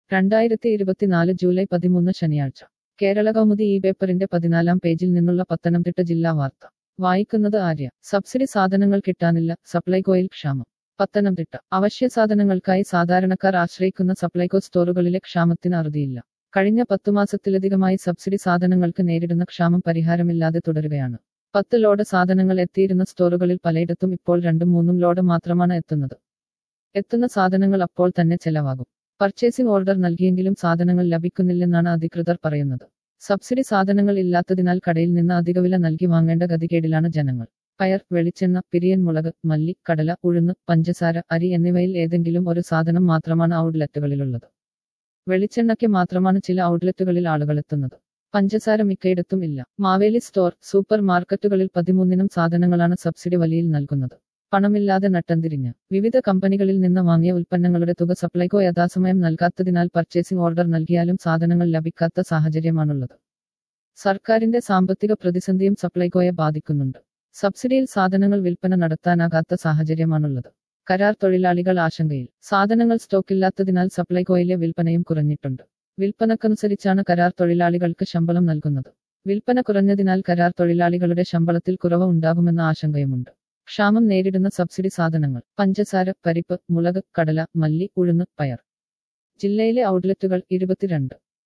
രണ്ടായിരത്തി ഇരുപത്തിനാല് ജൂലൈ പതിമൂന്ന് ശനിയാഴ്ച കേരള കൗമുദി ഈ പേപ്പറിന്റെ പതിനാലാം പേജിൽ നിന്നുള്ള പത്തനംതിട്ട ജില്ലാ വാർത്ത വായിക്കുന്നത് ആര്യ സബ്സിഡി സാധനങ്ങൾ കിട്ടാനില്ല സപ്ലൈകോയിൽ ക്ഷാമം പത്തനംതിട്ട അവശ്യ സാധനങ്ങൾക്കായി സാധാരണക്കാർ ആശ്രയിക്കുന്ന സപ്ലൈകോ സ്റ്റോറുകളിലെ ക്ഷാമത്തിന് അറുതിയില്ല കഴിഞ്ഞ പത്തു മാസത്തിലധികമായി സബ്സിഡി സാധനങ്ങൾക്ക് നേരിടുന്ന ക്ഷാമം പരിഹാരമില്ലാതെ തുടരുകയാണ് പത്ത് ലോഡ് സാധനങ്ങൾ എത്തിയിരുന്ന സ്റ്റോറുകളിൽ പലയിടത്തും ഇപ്പോൾ രണ്ടും മൂന്നും ലോഡ് മാത്രമാണ് എത്തുന്നത് എത്തുന്ന സാധനങ്ങൾ അപ്പോൾ തന്നെ ചെലവാകും പർച്ചേസിംഗ് ഓർഡർ നൽകിയെങ്കിലും സാധനങ്ങൾ ലഭിക്കുന്നില്ലെന്നാണ് അധികൃതർ പറയുന്നത് സബ്സിഡി സാധനങ്ങൾ ഇല്ലാത്തതിനാൽ കടയിൽ നിന്ന് അധികവില നൽകി വാങ്ങേണ്ട ഗതികേടിലാണ് ജനങ്ങൾ പയർ വെളിച്ചെണ്ണ പിരിയൻ മുളക് മല്ലി കടല ഉഴുന്ന് പഞ്ചസാര അരി എന്നിവയിൽ ഏതെങ്കിലും ഒരു സാധനം മാത്രമാണ് ഔട്ട്ലെറ്റുകളിലുള്ളത് വെളിച്ചെണ്ണയ്ക്ക് മാത്രമാണ് ചില ഔട്ട്ലെറ്റുകളിൽ ആളുകൾ എത്തുന്നത് പഞ്ചസാര മിക്കയിടത്തും ഇല്ല മാവേലി സ്റ്റോർ സൂപ്പർ മാർക്കറ്റുകളിൽ പതിമൂന്നിനും സാധനങ്ങളാണ് സബ്സിഡി വലിയിൽ നൽകുന്നത് പണമില്ലാതെ നട്ടംതിരിഞ്ഞ് വിവിധ കമ്പനികളിൽ നിന്ന് വാങ്ങിയ ഉൽപ്പന്നങ്ങളുടെ തുക സപ്ലൈകോ യഥാസമയം നൽകാത്തതിനാൽ പർച്ചേസിംഗ് ഓർഡർ നൽകിയാലും സാധനങ്ങൾ ലഭിക്കാത്ത സാഹചര്യമാണുള്ളത് സർക്കാരിന്റെ സാമ്പത്തിക പ്രതിസന്ധിയും സപ്ലൈകോയെ ബാധിക്കുന്നുണ്ട് സബ്സിഡിയിൽ സാധനങ്ങൾ വിൽപ്പന നടത്താനാകാത്ത സാഹചര്യമാണുള്ളത് കരാർ തൊഴിലാളികൾ ആശങ്കയിൽ സാധനങ്ങൾ സ്റ്റോക്കില്ലാത്തതിനാൽ സപ്ലൈകോയിലെ വിൽപ്പനയും കുറഞ്ഞിട്ടുണ്ട് വിൽപ്പനക്കനുസരിച്ചാണ് കരാർ തൊഴിലാളികൾക്ക് ശമ്പളം നൽകുന്നത് വിൽപ്പന കുറഞ്ഞതിനാൽ കരാർ തൊഴിലാളികളുടെ ശമ്പളത്തിൽ കുറവ് ഉണ്ടാകുമെന്ന ആശങ്കയുമുണ്ട് ക്ഷാമം നേരിടുന്ന സബ്സിഡി സാധനങ്ങൾ പഞ്ചസാര പരിപ്പ് മുളക് കടല മല്ലി ഉഴുന്ന് പയർ ജില്ലയിലെ ഔട്ട്ലെറ്റുകൾ ഇരുപത്തിരണ്ട്